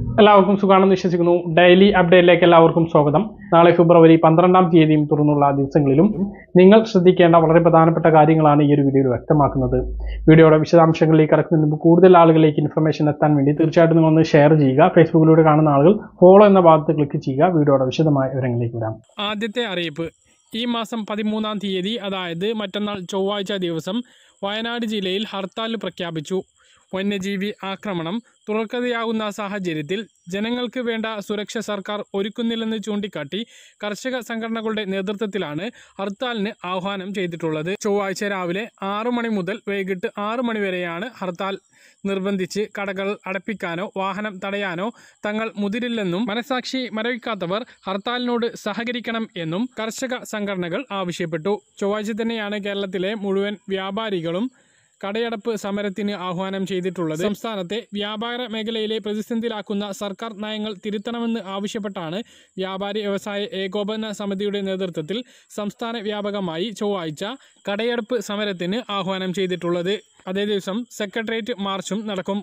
എല്ലാവർക്കും സുഖാണെന്ന് വിശ്വസിക്കുന്നു ഡെയിലി അപ്ഡേറ്റിലേക്ക് എല്ലാവർക്കും സ്വാഗതം നാളെ ഫെബ്രുവരി പന്ത്രണ്ടാം തീയതിയും തുടർന്നുള്ള ദിവസങ്ങളിലും നിങ്ങൾ ശ്രദ്ധിക്കേണ്ട വളരെ പ്രധാനപ്പെട്ട കാര്യങ്ങളാണ് ഈ ഒരു വീഡിയോയിൽ വ്യക്തമാക്കുന്നത് വീഡിയോയുടെ വിശദാംശങ്ങളിലേക്ക് കടക്കുന്നതിന് മുമ്പ് കൂടുതൽ ആളുകളിലേക്ക് ഇൻഫർമേഷൻ എത്താൻ വേണ്ടി തീർച്ചയായിട്ടും നിങ്ങൾ ഒന്ന് ഷെയർ ചെയ്യുക ഫേസ്ബുക്കിലൂടെ കാണുന്ന ആളുകൾ ഫോളോ എന്ന ഭാഗത്ത് ക്ലിക്ക് ചെയ്യുക വീഡിയോയുടെ വിശദമായ വിവരങ്ങളിലേക്ക് വരാം ആദ്യത്തെ അറിയിപ്പ് ഈ മാസം പതിമൂന്നാം തീയതി അതായത് മറ്റന്നാൾ ചൊവ്വാഴ്ച ദിവസം വയനാട് ജില്ലയിൽ ഹർത്താൽ പ്രഖ്യാപിച്ചു വന്യജീവി ആക്രമണം തുടർക്കഥയാകുന്ന സാഹചര്യത്തിൽ ജനങ്ങൾക്ക് വേണ്ട സുരക്ഷ സർക്കാർ ഒരുക്കുന്നില്ലെന്ന് ചൂണ്ടിക്കാട്ടി കർഷക സംഘടനകളുടെ നേതൃത്വത്തിലാണ് ഹർത്താലിന് ആഹ്വാനം ചെയ്തിട്ടുള്ളത് ചൊവ്വാഴ്ച രാവിലെ ആറു മണി മുതൽ വൈകിട്ട് ആറു മണി വരെയാണ് ഹർത്താൽ നിർബന്ധിച്ച് കടകൾ അടപ്പിക്കാനോ വാഹനം തടയാനോ തങ്ങൾ മുതിരില്ലെന്നും മനസാക്ഷി മരവിക്കാത്തവർ ഹർത്താലിനോട് സഹകരിക്കണം എന്നും കർഷക സംഘടനകൾ ആവശ്യപ്പെട്ടു ചൊവ്വാഴ്ച തന്നെയാണ് കേരളത്തിലെ മുഴുവൻ വ്യാപാരികളും കടയടപ്പ് സമരത്തിന് ആഹ്വാനം ചെയ്തിട്ടുള്ളത് സംസ്ഥാനത്തെ വ്യാപാര മേഖലയിലെ പ്രതിസന്ധിയിലാക്കുന്ന സർക്കാർ നയങ്ങൾ തിരുത്തണമെന്ന് ആവശ്യപ്പെട്ടാണ് വ്യാപാരി വ്യവസായ ഏകോപന സമിതിയുടെ നേതൃത്വത്തിൽ സംസ്ഥാന വ്യാപകമായി ചൊവ്വാഴ്ച കടയടപ്പ് സമരത്തിന് ആഹ്വാനം ചെയ്തിട്ടുള്ളത് അതേ ദിവസം സെക്രട്ടേറിയറ്റ് മാർച്ചും നടക്കും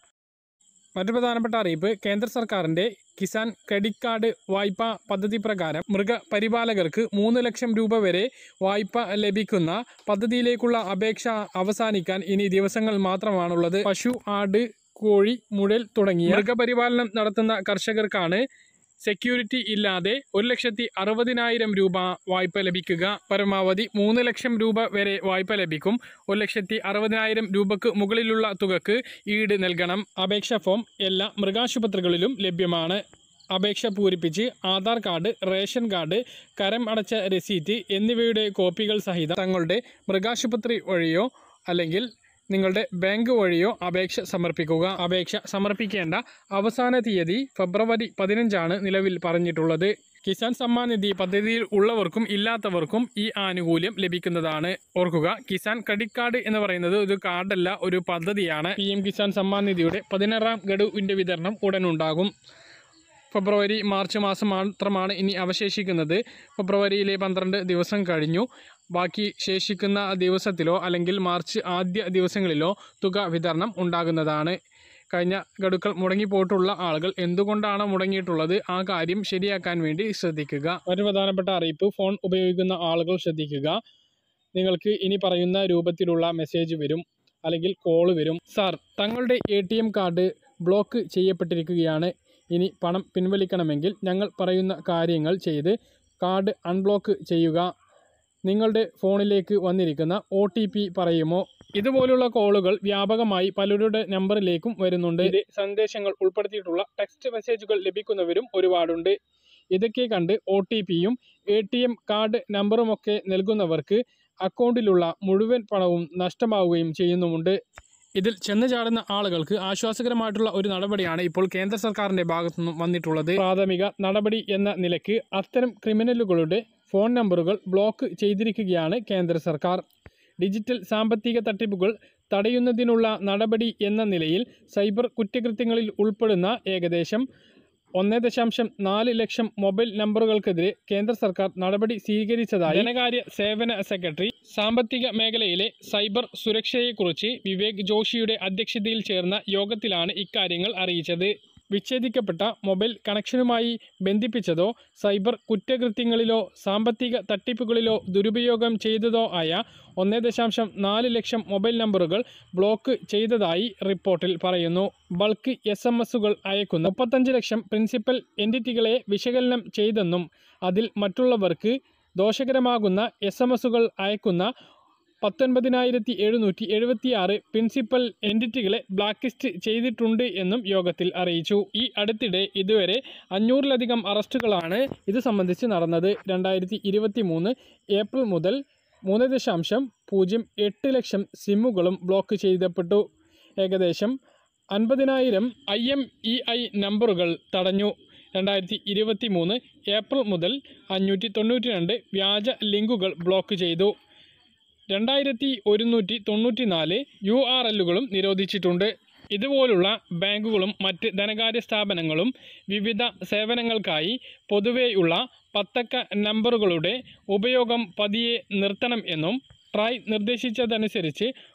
മറ്റു പ്രധാനപ്പെട്ട അറിയിപ്പ് കേന്ദ്ര സർക്കാരിന്റെ കിസാൻ ക്രെഡിറ്റ് കാർഡ് വായ്പാ പദ്ധതി പ്രകാരം മൃഗപരിപാലകർക്ക് മൂന്ന് ലക്ഷം രൂപ വരെ വായ്പ ലഭിക്കുന്ന പദ്ധതിയിലേക്കുള്ള അപേക്ഷ അവസാനിക്കാൻ ഇനി ദിവസങ്ങൾ മാത്രമാണുള്ളത് പശു ആട് കോഴി മുഴൽ തുടങ്ങിയ മൃഗപരിപാലനം നടത്തുന്ന കർഷകർക്കാണ് സെക്യൂരിറ്റി ഇല്ലാതെ ഒരു ലക്ഷത്തി അറുപതിനായിരം രൂപ വായ്പ ലഭിക്കുക പരമാവധി മൂന്ന് ലക്ഷം രൂപ വരെ വായ്പ ലഭിക്കും ഒരു ലക്ഷത്തി അറുപതിനായിരം രൂപക്ക് മുകളിലുള്ള തുകക്ക് ഈട് നൽകണം അപേക്ഷ ഫോം എല്ലാ മൃഗാശുപത്രികളിലും ലഭ്യമാണ് അപേക്ഷ പൂരിപ്പിച്ച് ആധാർ കാർഡ് റേഷൻ കാർഡ് കരം അടച്ച രസീറ്റ് എന്നിവയുടെ കോപ്പികൾ സഹിതം തങ്ങളുടെ മൃഗാശുപത്രി വഴിയോ അല്ലെങ്കിൽ നിങ്ങളുടെ ബാങ്ക് വഴിയോ അപേക്ഷ സമർപ്പിക്കുക അപേക്ഷ സമർപ്പിക്കേണ്ട അവസാന തീയതി ഫെബ്രുവരി പതിനഞ്ചാണ് നിലവിൽ പറഞ്ഞിട്ടുള്ളത് കിസാൻ സമ്മാൻ നിധി പദ്ധതിയിൽ ഉള്ളവർക്കും ഇല്ലാത്തവർക്കും ഈ ആനുകൂല്യം ലഭിക്കുന്നതാണ് ഓർക്കുക കിസാൻ ക്രെഡിറ്റ് കാർഡ് എന്ന് പറയുന്നത് ഒരു കാർഡല്ല ഒരു പദ്ധതിയാണ് പി എം കിസാൻ സമ്മാൻ നിധിയുടെ പതിനാറാം ഗഡുവിൻ്റെ വിതരണം ഉടനുണ്ടാകും ഫെബ്രുവരി മാർച്ച് മാസം മാത്രമാണ് ഇനി അവശേഷിക്കുന്നത് ഫെബ്രുവരിയിലെ പന്ത്രണ്ട് ദിവസം കഴിഞ്ഞു ബാക്കി ശേഷിക്കുന്ന ദിവസത്തിലോ അല്ലെങ്കിൽ മാർച്ച് ആദ്യ ദിവസങ്ങളിലോ തുക വിതരണം ഉണ്ടാകുന്നതാണ് കഴിഞ്ഞ ഗഡുക്കൾ മുടങ്ങിപ്പോയിട്ടുള്ള ആളുകൾ എന്തുകൊണ്ടാണ് മുടങ്ങിയിട്ടുള്ളത് ആ കാര്യം ശരിയാക്കാൻ വേണ്ടി ശ്രദ്ധിക്കുക ഒരു പ്രധാനപ്പെട്ട അറിയിപ്പ് ഫോൺ ഉപയോഗിക്കുന്ന ആളുകൾ ശ്രദ്ധിക്കുക നിങ്ങൾക്ക് ഇനി പറയുന്ന രൂപത്തിലുള്ള മെസ്സേജ് വരും അല്ലെങ്കിൽ കോൾ വരും സാർ തങ്ങളുടെ എ കാർഡ് ബ്ലോക്ക് ചെയ്യപ്പെട്ടിരിക്കുകയാണ് ഇനി പണം പിൻവലിക്കണമെങ്കിൽ ഞങ്ങൾ പറയുന്ന കാര്യങ്ങൾ ചെയ്ത് കാർഡ് അൺബ്ലോക്ക് ചെയ്യുക നിങ്ങളുടെ ഫോണിലേക്ക് വന്നിരിക്കുന്ന ഒ ടി പി പറയുമോ ഇതുപോലുള്ള കോളുകൾ വ്യാപകമായി പലരുടെ നമ്പറിലേക്കും വരുന്നുണ്ട് ഇത് സന്ദേശങ്ങൾ ഉൾപ്പെടുത്തിയിട്ടുള്ള ടെക്സ്റ്റ് മെസ്സേജുകൾ ലഭിക്കുന്നവരും ഒരുപാടുണ്ട് ഇതൊക്കെ കണ്ട് ഒ ടി പിയും എ ടി എം കാർഡ് നമ്പറുമൊക്കെ നൽകുന്നവർക്ക് അക്കൗണ്ടിലുള്ള മുഴുവൻ പണവും നഷ്ടമാവുകയും ചെയ്യുന്നുമുണ്ട് ഇതിൽ ചെന്ന് ചാടുന്ന ആളുകൾക്ക് ആശ്വാസകരമായിട്ടുള്ള ഒരു നടപടിയാണ് ഇപ്പോൾ കേന്ദ്ര സർക്കാരിന്റെ ഭാഗത്തു നിന്നും വന്നിട്ടുള്ളത് പ്രാഥമിക നടപടി എന്ന നിലയ്ക്ക് അത്തരം ക്രിമിനലുകളുടെ ഫോൺ നമ്പറുകൾ ബ്ലോക്ക് ചെയ്തിരിക്കുകയാണ് കേന്ദ്ര സർക്കാർ ഡിജിറ്റൽ സാമ്പത്തിക തട്ടിപ്പുകൾ തടയുന്നതിനുള്ള നടപടി എന്ന നിലയിൽ സൈബർ കുറ്റകൃത്യങ്ങളിൽ ഉൾപ്പെടുന്ന ഏകദേശം ഒന്ന് ദശാംശം നാല് ലക്ഷം മൊബൈൽ നമ്പറുകൾക്കെതിരെ കേന്ദ്ര സർക്കാർ നടപടി സ്വീകരിച്ചതായി ധനകാര്യ സേവന സെക്രട്ടറി സാമ്പത്തിക മേഖലയിലെ സൈബർ സുരക്ഷയെക്കുറിച്ച് വിവേക് ജോഷിയുടെ അധ്യക്ഷതയിൽ ചേർന്ന യോഗത്തിലാണ് ഇക്കാര്യങ്ങൾ അറിയിച്ചത് വിച്ഛേദിക്കപ്പെട്ട മൊബൈൽ കണക്ഷനുമായി ബന്ധിപ്പിച്ചതോ സൈബർ കുറ്റകൃത്യങ്ങളിലോ സാമ്പത്തിക തട്ടിപ്പുകളിലോ ദുരുപയോഗം ചെയ്തതോ ആയ ഒന്ന് ദശാംശം നാല് ലക്ഷം മൊബൈൽ നമ്പറുകൾ ബ്ലോക്ക് ചെയ്തതായി റിപ്പോർട്ടിൽ പറയുന്നു ബൾക്ക് എസ് എം എസുകൾ അയക്കുന്ന മുപ്പത്തഞ്ച് ലക്ഷം പ്രിൻസിപ്പൽ എൻറ്റിറ്റികളെ വിശകലനം ചെയ്തെന്നും അതിൽ മറ്റുള്ളവർക്ക് ദോഷകരമാകുന്ന എസ് എം എസുകൾ അയക്കുന്ന പത്തൊൻപതിനായിരത്തി എഴുന്നൂറ്റി എഴുപത്തി ആറ് പ്രിൻസിപ്പൽ എൻറ്റിറ്റികളെ ബ്ലാക്ക് ലിസ്റ്റ് ചെയ്തിട്ടുണ്ട് എന്നും യോഗത്തിൽ അറിയിച്ചു ഈ അടുത്തിടെ ഇതുവരെ അഞ്ഞൂറിലധികം അറസ്റ്റുകളാണ് ഇത് സംബന്ധിച്ച് നടന്നത് രണ്ടായിരത്തി ഇരുപത്തി മൂന്ന് ഏപ്രിൽ മുതൽ മൂന്ന് ദശാംശം പൂജ്യം എട്ട് ലക്ഷം സിമ്മുകളും ബ്ലോക്ക് ചെയ്യപ്പെട്ടു ഏകദേശം അൻപതിനായിരം ഐ എം ഇ ഐ നമ്പറുകൾ തടഞ്ഞു രണ്ടായിരത്തി ഇരുപത്തി മൂന്ന് ഏപ്രിൽ മുതൽ അഞ്ഞൂറ്റി തൊണ്ണൂറ്റി രണ്ട് വ്യാജ ലിങ്കുകൾ ബ്ലോക്ക് ചെയ്തു രണ്ടായിരത്തി ഒരുന്നൂറ്റി തൊണ്ണൂറ്റി നാല് യു ആർ എല്ലുകളും നിരോധിച്ചിട്ടുണ്ട് ഇതുപോലുള്ള ബാങ്കുകളും മറ്റ് ധനകാര്യ സ്ഥാപനങ്ങളും വിവിധ സേവനങ്ങൾക്കായി പൊതുവെയുള്ള പത്തക്ക നമ്പറുകളുടെ ഉപയോഗം പതിയെ നിർത്തണം എന്നും ട്രായ് നിർദ്ദേശിച്ചതനുസരിച്ച്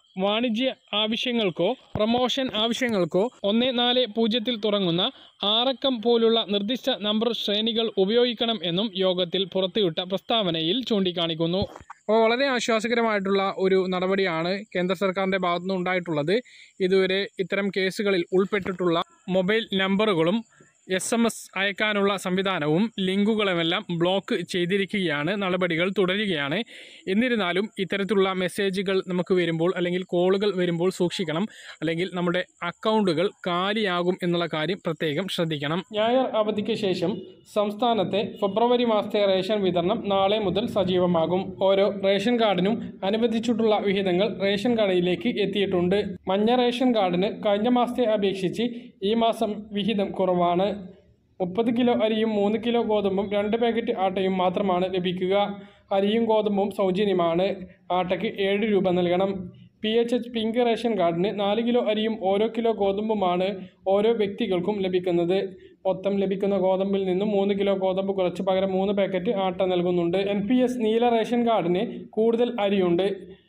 വാണിജ്യ ആവശ്യങ്ങൾക്കോ പ്രമോഷൻ ആവശ്യങ്ങൾക്കോ ഒന്ന് നാല് പൂജ്യത്തിൽ തുടങ്ങുന്ന ആറക്കം പോലുള്ള നിർദ്ദിഷ്ട നമ്പർ ശ്രേണികൾ ഉപയോഗിക്കണം എന്നും യോഗത്തിൽ പുറത്തുവിട്ട പ്രസ്താവനയിൽ ചൂണ്ടിക്കാണിക്കുന്നു അപ്പോൾ വളരെ ആശ്വാസകരമായിട്ടുള്ള ഒരു നടപടിയാണ് കേന്ദ്ര സർക്കാരിൻ്റെ ഭാഗത്തുനിന്ന് ഉണ്ടായിട്ടുള്ളത് ഇതുവരെ ഇത്തരം കേസുകളിൽ ഉൾപ്പെട്ടിട്ടുള്ള മൊബൈൽ നമ്പറുകളും എസ് എം എസ് അയക്കാനുള്ള സംവിധാനവും ലിങ്കുകളുമെല്ലാം ബ്ലോക്ക് ചെയ്തിരിക്കുകയാണ് നടപടികൾ തുടരുകയാണ് എന്നിരുന്നാലും ഇത്തരത്തിലുള്ള മെസ്സേജുകൾ നമുക്ക് വരുമ്പോൾ അല്ലെങ്കിൽ കോളുകൾ വരുമ്പോൾ സൂക്ഷിക്കണം അല്ലെങ്കിൽ നമ്മുടെ അക്കൗണ്ടുകൾ കാലിയാകും എന്നുള്ള കാര്യം പ്രത്യേകം ശ്രദ്ധിക്കണം ഞായർ അവധിക്ക് ശേഷം സംസ്ഥാനത്തെ ഫെബ്രുവരി മാസത്തെ റേഷൻ വിതരണം നാളെ മുതൽ സജീവമാകും ഓരോ റേഷൻ കാർഡിനും അനുവദിച്ചിട്ടുള്ള വിഹിതങ്ങൾ റേഷൻ കടയിലേക്ക് എത്തിയിട്ടുണ്ട് മഞ്ഞ റേഷൻ കാർഡിന് കഴിഞ്ഞ മാസത്തെ അപേക്ഷിച്ച് ഈ മാസം വിഹിതം കുറവാണ് മുപ്പത് കിലോ അരിയും മൂന്ന് കിലോ ഗോതമ്പും രണ്ട് പാക്കറ്റ് ആട്ടയും മാത്രമാണ് ലഭിക്കുക അരിയും ഗോതമ്പും സൗജന്യമാണ് ആട്ടയ്ക്ക് ഏഴ് രൂപ നൽകണം P H H pink ration കാർഡിന് നാല് കിലോ അരിയും ഓരോ കിലോ ഗോതമ്പുമാണ് ഓരോ വ്യക്തികൾക്കും ലഭിക്കുന്നത് മൊത്തം ലഭിക്കുന്ന ഗോതമ്പിൽ നിന്നും മൂന്ന് കിലോ ഗോതമ്പ് കുറച്ച് പകരം മൂന്ന് പാക്കറ്റ് ആട്ട നൽകുന്നുണ്ട് എൻ പി എസ് നീല റേഷൻ കാർഡിന് കൂടുതൽ അരിയുണ്ട്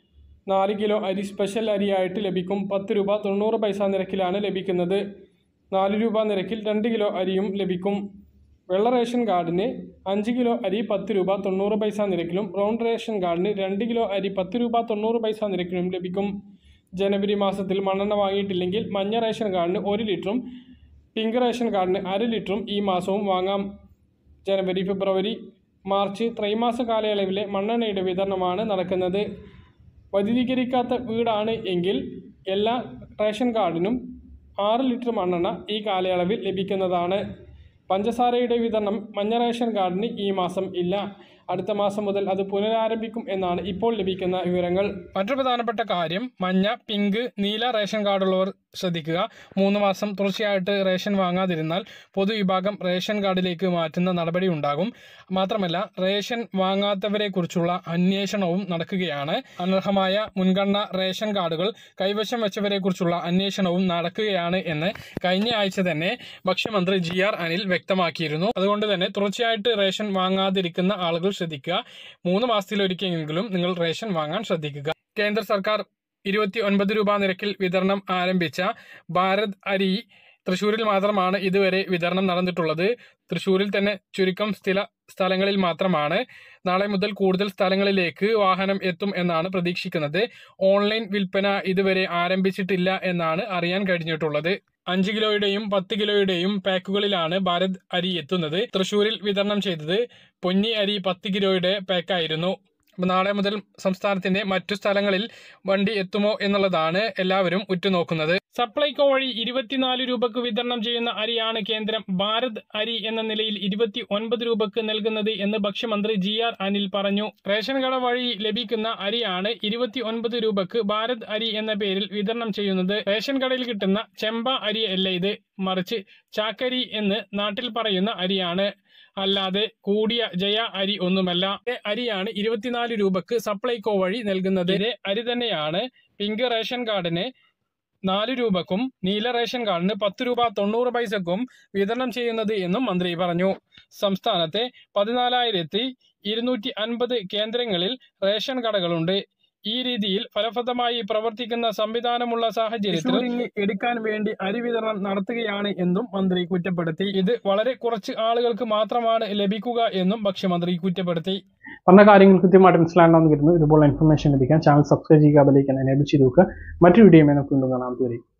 നാല് കിലോ അരി സ്പെഷ്യൽ അരിയായിട്ട് ലഭിക്കും പത്ത് രൂപ തൊണ്ണൂറ് പൈസ നിരക്കിലാണ് ലഭിക്കുന്നത് നാല് രൂപ നിരക്കിൽ രണ്ട് കിലോ അരിയും ലഭിക്കും വെള്ള റേഷൻ കാർഡിന് അഞ്ച് കിലോ അരി പത്ത് രൂപ തൊണ്ണൂറ് പൈസ നിരക്കിലും ബ്രൗൺ റേഷൻ കാർഡിന് രണ്ട് കിലോ അരി പത്ത് രൂപ തൊണ്ണൂറ് പൈസ നിരക്കിലും ലഭിക്കും ജനുവരി മാസത്തിൽ മണ്ണെണ്ണ വാങ്ങിയിട്ടില്ലെങ്കിൽ മഞ്ഞ റേഷൻ കാർഡിന് ഒരു ലിറ്ററും പിങ്ക് റേഷൻ കാർഡിന് അര ലിറ്ററും ഈ മാസവും വാങ്ങാം ജനുവരി ഫെബ്രുവരി മാർച്ച് ത്രൈമാസ കാലയളവിലെ മണ്ണെണ്ണയുടെ വിതരണമാണ് നടക്കുന്നത് വൈദ്യുതീകരിക്കാത്ത വീടാണ് എങ്കിൽ എല്ലാ റേഷൻ കാർഡിനും ആറ് ലിറ്റർ മണ്ണെണ്ണ ഈ കാലയളവിൽ ലഭിക്കുന്നതാണ് പഞ്ചസാരയുടെ വിതരണം മഞ്ഞ റേഷൻ കാർഡിന് ഈ മാസം ഇല്ല അടുത്ത മാസം മുതൽ അത് പുനരാരംഭിക്കും എന്നാണ് ഇപ്പോൾ ലഭിക്കുന്ന വിവരങ്ങൾ മറ്റൊരു പ്രധാനപ്പെട്ട കാര്യം മഞ്ഞ പിങ്ക് നീല റേഷൻ കാർഡുള്ളവർ ശ്രദ്ധിക്കുക മൂന്ന് മാസം തുടർച്ചയായിട്ട് റേഷൻ വാങ്ങാതിരുന്നാൽ പൊതുവിഭാഗം റേഷൻ കാർഡിലേക്ക് മാറ്റുന്ന നടപടി ഉണ്ടാകും മാത്രമല്ല റേഷൻ വാങ്ങാത്തവരെ കുറിച്ചുള്ള അന്വേഷണവും നടക്കുകയാണ് അനർഹമായ മുൻഗണന റേഷൻ കാർഡുകൾ കൈവശം വെച്ചവരെ കുറിച്ചുള്ള അന്വേഷണവും നടക്കുകയാണ് എന്ന് കഴിഞ്ഞ ആഴ്ച തന്നെ ഭക്ഷ്യമന്ത്രി ജി ആർ അനിൽ വ്യക്തമാക്കിയിരുന്നു അതുകൊണ്ട് തന്നെ തുടർച്ചയായിട്ട് റേഷൻ വാങ്ങാതിരിക്കുന്ന ആളുകൾ ശ്രദ്ധിക്കുക മൂന്ന് മാസത്തിലൊരിക്കലെങ്കിലും നിങ്ങൾ റേഷൻ വാങ്ങാൻ ശ്രദ്ധിക്കുക കേന്ദ്ര സർക്കാർ ഇരുപത്തി ഒൻപത് രൂപ നിരക്കിൽ വിതരണം ആരംഭിച്ച ഭാരത് അരി തൃശ്ശൂരിൽ മാത്രമാണ് ഇതുവരെ വിതരണം നടന്നിട്ടുള്ളത് തൃശ്ശൂരിൽ തന്നെ ചുരുക്കം സ്ഥിര സ്ഥലങ്ങളിൽ മാത്രമാണ് നാളെ മുതൽ കൂടുതൽ സ്ഥലങ്ങളിലേക്ക് വാഹനം എത്തും എന്നാണ് പ്രതീക്ഷിക്കുന്നത് ഓൺലൈൻ വിൽപ്പന ഇതുവരെ ആരംഭിച്ചിട്ടില്ല എന്നാണ് അറിയാൻ കഴിഞ്ഞിട്ടുള്ളത് അഞ്ച് കിലോയുടെയും പത്ത് കിലോയുടെയും പാക്കുകളിലാണ് ഭാരത് അരി എത്തുന്നത് തൃശ്ശൂരിൽ വിതരണം ചെയ്തത് പൊന്നി അരി പത്ത് കിലോയുടെ പാക്കായിരുന്നു അപ്പോൾ നാളെ മുതൽ സംസ്ഥാനത്തിന്റെ മറ്റു സ്ഥലങ്ങളിൽ വണ്ടി എത്തുമോ എന്നുള്ളതാണ് എല്ലാവരും ഉറ്റുനോക്കുന്നത് സപ്ലൈകോ വഴി ഇരുപത്തിനാല് രൂപക്ക് വിതരണം ചെയ്യുന്ന അരിയാണ് കേന്ദ്രം ഭാരത് അരി എന്ന നിലയിൽ ഇരുപത്തി ഒൻപത് രൂപക്ക് നൽകുന്നത് എന്ന് ഭക്ഷ്യമന്ത്രി ജി ആർ അനിൽ പറഞ്ഞു റേഷൻ കട വഴി ലഭിക്കുന്ന അരിയാണ് ഇരുപത്തി ഒൻപത് രൂപക്ക് ഭാരത് അരി എന്ന പേരിൽ വിതരണം ചെയ്യുന്നത് റേഷൻ കടയിൽ കിട്ടുന്ന ചെമ്പ അരി അല്ല ഇത് മറിച്ച് ചാക്കരി എന്ന് നാട്ടിൽ പറയുന്ന അരിയാണ് അല്ലാതെ കൂടിയ ജയ അരി ഒന്നുമല്ല ഈ അരിയാണ് ഇരുപത്തിനാല് രൂപക്ക് സപ്ലൈകോ വഴി നൽകുന്നത് ഇതേ അരി തന്നെയാണ് പിങ്ക് റേഷൻ കാർഡിന് നാല് രൂപക്കും നീല റേഷൻ കാർഡിന് പത്ത് രൂപ തൊണ്ണൂറ് പൈസക്കും വിതരണം ചെയ്യുന്നത് എന്നും മന്ത്രി പറഞ്ഞു സംസ്ഥാനത്തെ പതിനാലായിരത്തി ഇരുന്നൂറ്റി അൻപത് കേന്ദ്രങ്ങളിൽ റേഷൻ കടകളുണ്ട് ഈ രീതിയിൽ ഫലപ്രദമായി പ്രവർത്തിക്കുന്ന സംവിധാനമുള്ള സാഹചര്യത്തിൽ എടുക്കാൻ വേണ്ടി അരി വിതരണം നടത്തുകയാണ് എന്നും മന്ത്രി കുറ്റപ്പെടുത്തി ഇത് വളരെ കുറച്ച് ആളുകൾക്ക് മാത്രമാണ് ലഭിക്കുക എന്നും ഭക്ഷ്യമന്ത്രി കുറ്റപ്പെടുത്തി പറഞ്ഞ കാര്യങ്ങൾ കൃത്യമായിട്ട് മനസ്സിലാകണമെന്ന് കരുതുന്നു ഇതുപോലെ ഇൻഫർമേഷൻ ലഭിക്കാൻ ചാനൽ സബ്സ്ക്രൈബ് ചെയ്യുക ബെലൈക്കൻ എനേബിൾ ചെയ്ത് നോക്കുക മറ്റൊരു വീഡിയോ നമുക്ക് വീണ്ടും കാണാം അതുവരെ